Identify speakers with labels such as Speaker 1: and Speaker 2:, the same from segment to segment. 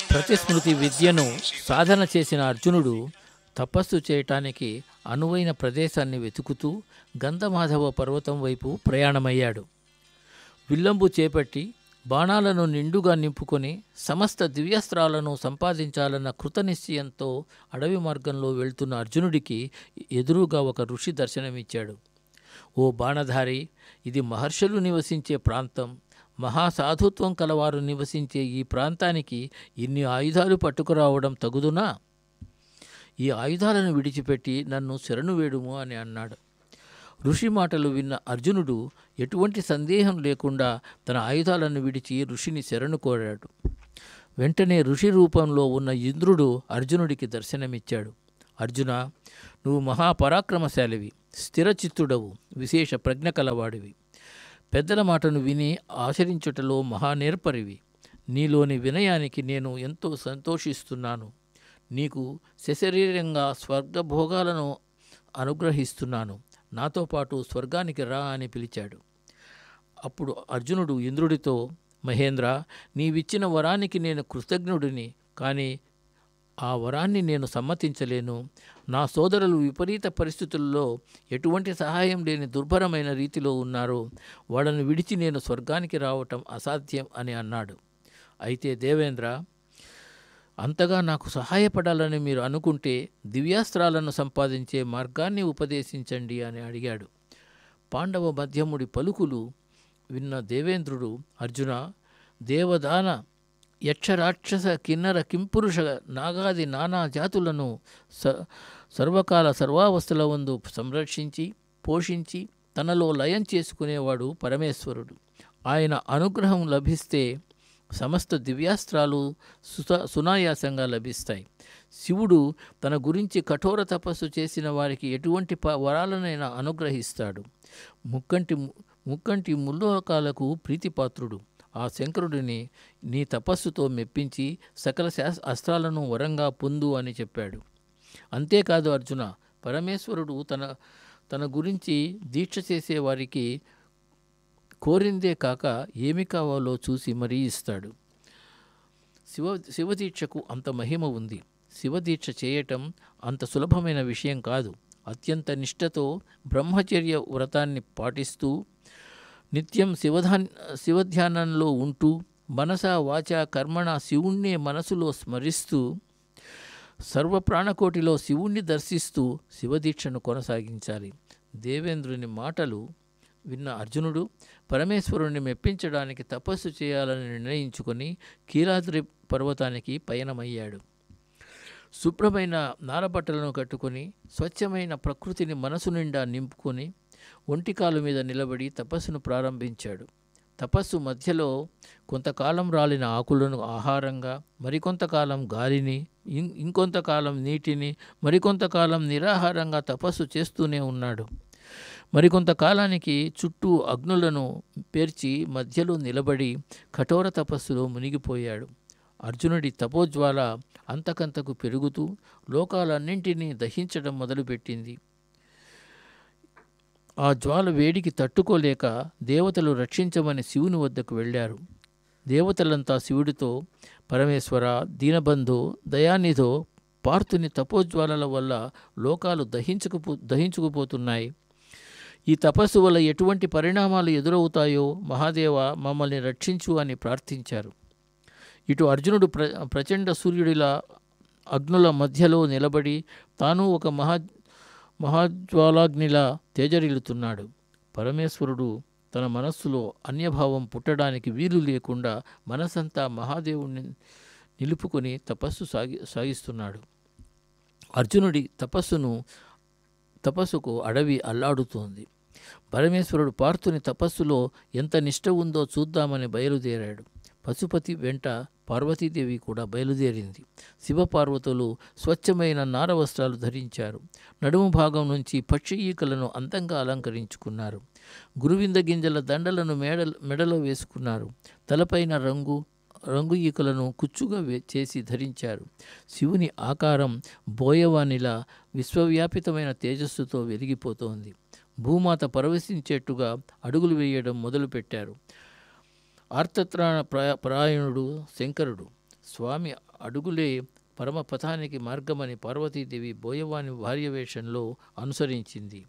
Speaker 1: ప్రతిస్మృతి విద్యను సాధన చేసిన అర్జునుడు తపస్సు చేయటానికి అనువైన ప్రదేశాన్ని వెతుకుతూ గంధమాధవ పర్వతం వైపు ప్రయాణమయ్యాడు విల్లంబు చేపట్టి బాణాలను నిండుగా నింపుకొని సమస్త దివ్యాస్త్రాలను సంపాదించాలన్న కృతనిశ్చయంతో అడవి మార్గంలో వెళ్తున్న అర్జునుడికి ఎదురుగా ఒక ఋషి దర్శనమిచ్చాడు ఓ బాణధారి ఇది మహర్షులు నివసించే ప్రాంతం మహాసాధుత్వం కలవారు నివసించే ఈ ప్రాంతానికి ఇన్ని ఆయుధాలు పట్టుకురావడం తగుదునా ఈ ఆయుధాలను విడిచిపెట్టి నన్ను శరణు వేడుము అని అన్నాడు ఋషి మాటలు విన్న అర్జునుడు ఎటువంటి సందేహం లేకుండా తన ఆయుధాలను విడిచి ఋషిని శరణు కోరాడు వెంటనే ఋషి రూపంలో ఉన్న ఇంద్రుడు అర్జునుడికి దర్శనమిచ్చాడు అర్జున నువ్వు మహాపరాక్రమశాలివి స్థిరచిత్తుడవు విశేష ప్రజ్ఞ కలవాడివి పెద్దల మాటను విని ఆచరించుటలో మహానేర్పరివి నీలోని వినయానికి నేను ఎంతో సంతోషిస్తున్నాను నీకు సశరీరంగా స్వర్గభోగాలను అనుగ్రహిస్తున్నాను నాతో పాటు స్వర్గానికి రా అని పిలిచాడు అప్పుడు అర్జునుడు ఇంద్రుడితో మహేంద్ర నీవిచ్చిన వరానికి నేను కృతజ్ఞుడిని కానీ ఆ వరాన్ని నేను సమ్మతించలేను నా సోదరులు విపరీత పరిస్థితుల్లో ఎటువంటి సహాయం లేని దుర్భరమైన రీతిలో ఉన్నారు వాళ్ళను విడిచి నేను స్వర్గానికి రావటం అసాధ్యం అని అన్నాడు అయితే దేవేంద్ర అంతగా నాకు సహాయపడాలని మీరు అనుకుంటే దివ్యాస్త్రాలను సంపాదించే మార్గాన్ని ఉపదేశించండి అని అడిగాడు పాండవ మధ్యముడి పలుకులు విన్న దేవేంద్రుడు అర్జున దేవదాన యక్షరాక్షస కిన్నర కింపురుష నాగాది నానా జాతులను స సర్వకాల సర్వావస్థల వందు సంరక్షించి పోషించి తనలో లయం చేసుకునేవాడు పరమేశ్వరుడు ఆయన అనుగ్రహం లభిస్తే సమస్త దివ్యాస్త్రాలు సుత సునాయాసంగా లభిస్తాయి శివుడు తన గురించి కఠోర తపస్సు చేసిన వారికి ఎటువంటి ప వరాలనైనా అనుగ్రహిస్తాడు ముక్కంటి ముక్కంటి ముల్లోకాలకు ప్రీతిపాత్రుడు ఆ శంకరుడిని నీ తపస్సుతో మెప్పించి సకల శాస్ అస్త్రాలను వరంగా పొందు అని చెప్పాడు అంతేకాదు అర్జున పరమేశ్వరుడు తన తన గురించి దీక్ష చేసే వారికి కోరిందే కాక ఏమి కావాలో చూసి మరీ ఇస్తాడు శివ శివదీక్షకు అంత మహిమ ఉంది శివదీక్ష చేయటం అంత సులభమైన విషయం కాదు అత్యంత నిష్ఠతో బ్రహ్మచర్య వ్రతాన్ని పాటిస్తూ నిత్యం శివధా శివధ్యానంలో ఉంటూ మనస వాచ కర్మణ శివుణ్ణే మనసులో స్మరిస్తూ సర్వప్రాణకోటిలో శివుణ్ణి దర్శిస్తూ శివదీక్షను కొనసాగించాలి దేవేంద్రుని మాటలు విన్న అర్జునుడు పరమేశ్వరుణ్ణి మెప్పించడానికి తపస్సు చేయాలని నిర్ణయించుకొని కీలాద్రి పర్వతానికి పయనమయ్యాడు శుభ్రమైన నారబట్టలను కట్టుకొని స్వచ్ఛమైన ప్రకృతిని మనసు నిండా నింపుకొని ఒంటికాలు మీద నిలబడి తపస్సును ప్రారంభించాడు తపస్సు మధ్యలో కొంతకాలం రాలిన ఆకులను ఆహారంగా మరికొంతకాలం గాలిని ఇం- ఇంకొంతకాలం నీటిని మరికొంతకాలం నిరాహారంగా తపస్సు చేస్తూనే ఉన్నాడు మరికొంతకాలానికి చుట్టూ అగ్నులను పేర్చి మధ్యలో నిలబడి కఠోర తపస్సులో మునిగిపోయాడు అర్జునుడి తపోజ్వాల అంతకంతకు పెరుగుతూ లోకాలన్నింటినీ దహించడం మొదలుపెట్టింది ఆ జ్వాల వేడికి తట్టుకోలేక దేవతలు రక్షించమని శివుని వద్దకు వెళ్ళారు దేవతలంతా శివుడితో పరమేశ్వర దీనబంధు దయానిధో పార్థుని తపోజ్వాలల వల్ల లోకాలు దహించుకుపో దహించుకుపోతున్నాయి ఈ తపస్సు వల్ల ఎటువంటి పరిణామాలు ఎదురవుతాయో మహాదేవ మమ్మల్ని రక్షించు అని ప్రార్థించారు ఇటు అర్జునుడు ప్ర ప్రచండ సూర్యుడిలా అగ్నుల మధ్యలో నిలబడి తాను ఒక మహా మహాజ్వాలాగ్నిలా తేజరిల్లుతున్నాడు పరమేశ్వరుడు తన మనస్సులో అన్యభావం పుట్టడానికి వీలు లేకుండా మనసంతా మహాదేవుణ్ణి నిలుపుకొని తపస్సు సాగి సాగిస్తున్నాడు అర్జునుడి తపస్సును తపస్సుకు అడవి అల్లాడుతోంది పరమేశ్వరుడు పార్థుని తపస్సులో ఎంత నిష్ట ఉందో చూద్దామని బయలుదేరాడు పశుపతి వెంట పార్వతీదేవి కూడా బయలుదేరింది శివపార్వతులు స్వచ్ఛమైన నార వస్త్రాలు ధరించారు నడుము భాగం నుంచి పక్షి ఈకలను అందంగా అలంకరించుకున్నారు గురువింద గింజల దండలను మేడ మెడలో వేసుకున్నారు తలపైన రంగు రంగు ఈకలను కుచ్చుగా వే- చేసి ధరించారు శివుని ఆకారం బోయవానిలా విశ్వవ్యాపితమైన తేజస్సుతో వెలిగిపోతోంది భూమాత పరవశించేట్టుగా అడుగులు వేయడం మొదలుపెట్టారు ఆర్తత్రాణ ప్రా ప్రాయణుడు శంకరుడు స్వామి అడుగులే పరమపథానికి మార్గమని పార్వతీదేవి బోయవాని భార్య వేషంలో అనుసరించింది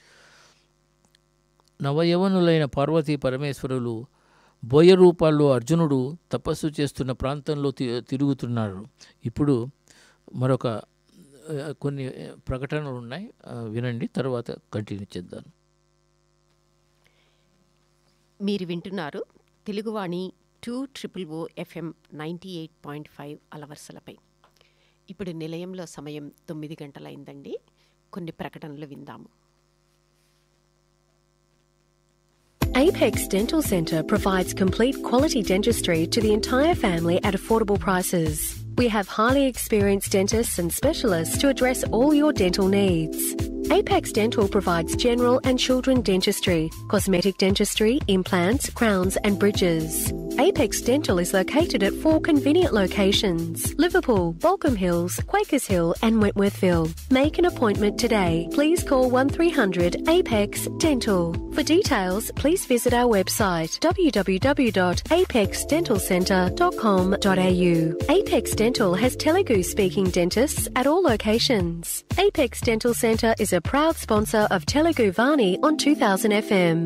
Speaker 1: నవయవనులైన పార్వతీ పరమేశ్వరులు బోయ రూపాల్లో అర్జునుడు తపస్సు చేస్తున్న ప్రాంతంలో తి తిరుగుతున్నారు ఇప్పుడు మరొక ఆ, కొన్ని ఆ, ప్రకటనలు ఉన్నాయి ఆ, వినండి తర్వాత కంటిన్యూ చేద్దాం
Speaker 2: మీరు వింటున్నారు Teluguvani two triple O FM ninety eight point five అలవర్సలపై ఇప్పుడు నిలయంలో సమయం తొమ్మిది గంటలైందండి కొన్ని ప్రకటనలు విందాము
Speaker 3: Apex Dental Centre provides complete quality dentistry to the entire family at affordable prices. We have highly experienced dentists and specialists to address all your dental needs. Apex Dental provides general and children dentistry, cosmetic dentistry, implants, crowns, and bridges. Apex Dental is located at four convenient locations Liverpool, Balcombe Hills, Quakers Hill, and Wentworthville. Make an appointment today. Please call 1300 Apex Dental. For details, please visit our website www.apexdentalcentre.com.au. Apex Dental has Telugu speaking dentists at all locations. Apex Dental Centre is a proud sponsor of Telugu Vani on 2000 FM.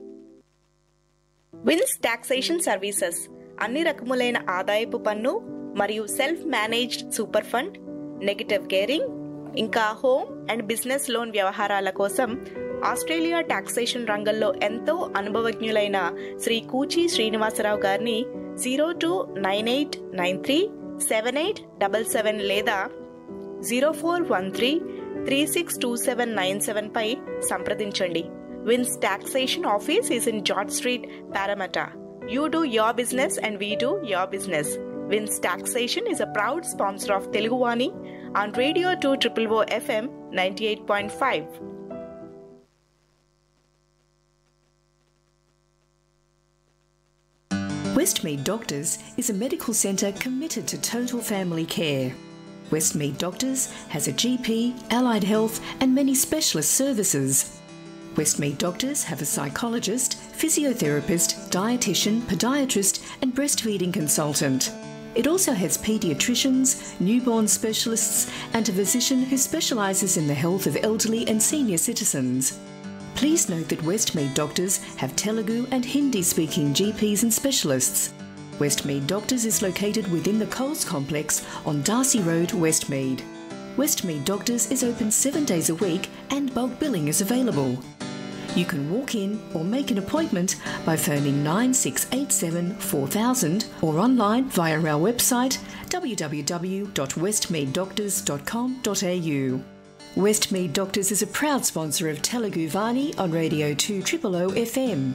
Speaker 4: Vince taxation services అన్ని రకములైన ఆదాయపు పన్ను మరియు self managed super fund negative gearing ఇంకా home and business loan వ్యవహారాల కోసం Australia taxation రంగంలో ఎంతో అనుభవజ్ఞులైన శ్రీ కూచి శ్రీనివాసరావు గారిని zero two nine eight nine three seven eight double seven లేదా zero four one three three six two seven nine seven పై సంప్రదించండి Vince taxation office is in George street Parramatta you do your business and we do your business Vince taxation is a proud sponsor of Teluguvani on radio two triple O FM ninety eight point five
Speaker 5: Westmead Doctors is a medical centre committed to total family care. Westmead Doctors has a GP, allied health, and many specialist services. Westmead Doctors have a psychologist, physiotherapist, dietitian, podiatrist, and breastfeeding consultant. It also has paediatricians, newborn specialists, and a physician who specialises in the health of elderly and senior citizens. Please note that Westmead Doctors have Telugu and Hindi speaking GPs and specialists. Westmead Doctors is located within the Coles complex on Darcy Road, Westmead. Westmead Doctors is open seven days a week and bulk billing is available. You can walk in or make an appointment by phoning 9687 4000 or online via our website www.westmeaddoctors.com.au. Westmead Doctors is a proud sponsor of Telugu Vani on Radio 2 O FM.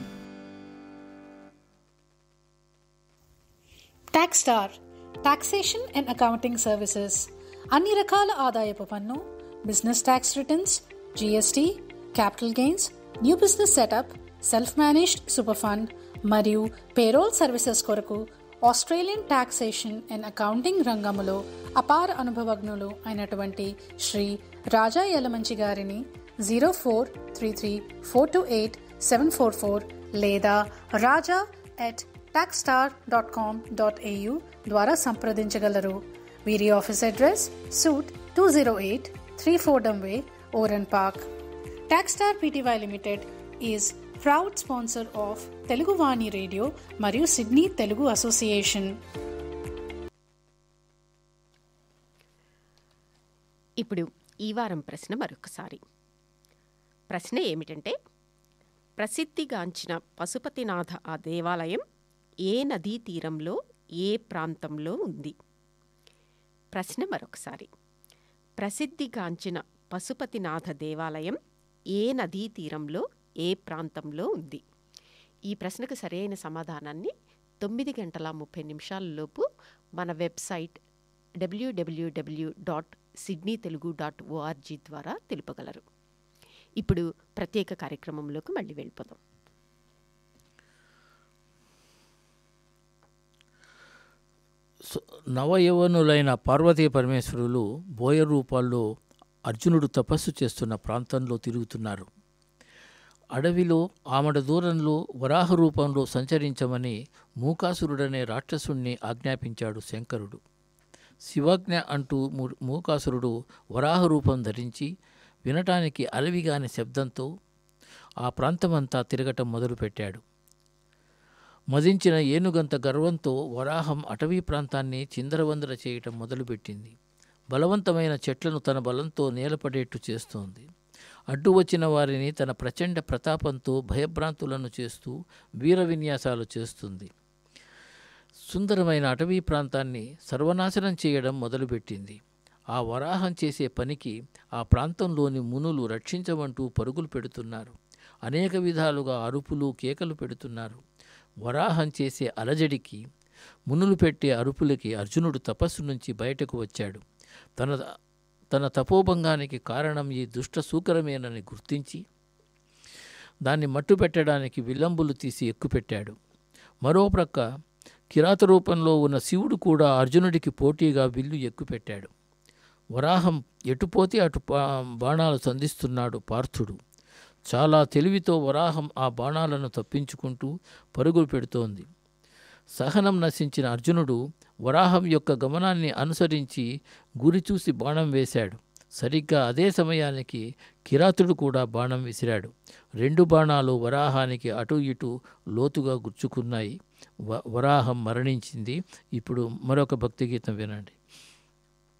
Speaker 6: Tax star taxation and accounting services అన్ని రకాల ఆదాయపు పన్ను business tax returns GST capital gains new business setup self managed super fund మరియు payroll services కొరకు Australian taxation and accounting రంగములో అపార అనుభవజ్ఞులు అయినటువంటి శ్రీ రాజా యలమంచి గారిని zero four three three four two eight seven four four లేదా Raja at taxstar dot com dot AU ద్వారా సంప్రదించగలరు వీరి office address suite two zero eight three Fordham Way Oran Park TaxStar PTY Limited is proud sponsor of Telugu Vani radio మరియు Sydney Telugu Association
Speaker 2: ఇప్పుడు ఈ వారం ప్రశ్న మరొకసారి ప్రశ్న ఏమిటంటే ప్రసిద్ధిగాంచిన పశుపతినాథ ఆ దేవాలయం ఏ నదీ తీరంలో ఏ ప్రాంతంలో ఉంది ప్రశ్న మరొకసారి ప్రసిద్ధిగాంచిన పశుపతినాథ దేవాలయం ఏ నదీ తీరంలో ఏ ప్రాంతంలో ఉంది ఈ ప్రశ్నకు సరైన సమాధానాన్ని తొమ్మిది గంటల ముప్పై నిమిషాలలోపు మన website WWW dot Sydney Telugu dot ORG ద్వారా తెలుపగలరు ఇప్పుడు ప్రత్యేక కార్యక్రమంలోకి మళ్ళీ వెళ్ళిపోదాం
Speaker 1: సో నవయవనులైన పార్వతీ పరమేశ్వరులు బోయ రూపాల్లో అర్జునుడు తపస్సు చేస్తున్న ప్రాంతంలో తిరుగుతున్నారు అడవిలో ఆమడ దూరంలో వరాహ రూపంలో సంచరించమని మూకాసురుడనే రాక్షసుణ్ణి ఆజ్ఞాపించాడు శంకరుడు శివజ్ఞ అంటూ ము- మూకాసురుడు వరాహ రూపం ధరించి వినటానికి అలవిగాని శబ్దంతో ఆ ప్రాంతమంతా తిరగటం మొదలుపెట్టాడు మదించిన ఏనుగంత గర్వంతో వరాహం అటవీ ప్రాంతాన్ని చిందరవందర చేయటం మొదలుపెట్టింది బలవంతమైన చెట్లను తన బలంతో నేలపడేట్టు చేస్తోంది అడ్డు వచ్చిన వారిని తన ప్రచండ ప్రతాపంతో భయభ్రాంతులను చేస్తూ వీర విన్యాసాలు చేస్తుంది సుందరమైన అటవీ ప్రాంతాన్ని సర్వనాశనం చేయడం మొదలుపెట్టింది ఆ వరాహం చేసే పనికి ఆ ప్రాంతంలోని మునులు రక్షించమంటూ పరుగులు పెడుతున్నారు అనేక విధాలుగా అరుపులు కేకలు పెడుతున్నారు వరాహం చేసే అలజడికి మునులు పెట్టే అరుపులకి అర్జునుడు తపస్సు నుంచి బయటకు వచ్చాడు తన తన తపోభంగానికి కారణం ఈ దుష్ట సూకరమేనని గుర్తించి దాన్ని మట్టు పెట్టడానికి విల్లంబులు తీసి ఎక్కుపెట్టాడు మరో ప్రక్క కిరాత రూపంలో ఉన్న శివుడు కూడా అర్జునుడికి పోటీగా విల్లు ఎక్కుపెట్టాడు వరాహం ఎటుపోతే అటు పా- బాణాలు సంధిస్తున్నాడు పార్థుడు చాలా తెలివితో వరాహం ఆ బాణాలను తప్పించుకుంటూ పరుగులు పెడుతోంది సహనం నశించిన అర్జునుడు వరాహం యొక్క గమనాన్ని అనుసరించి గురి చూసి బాణం వేశాడు సరిగ్గా అదే సమయానికి కిరాతుడు కూడా బాణం విసిరాడు రెండు బాణాలు వరాహానికి అటు ఇటు లోతుగా గుచ్చుకున్నాయి వ- వరాహం మరణించింది ఇప్పుడు మరొక భక్తి గీతం వినండి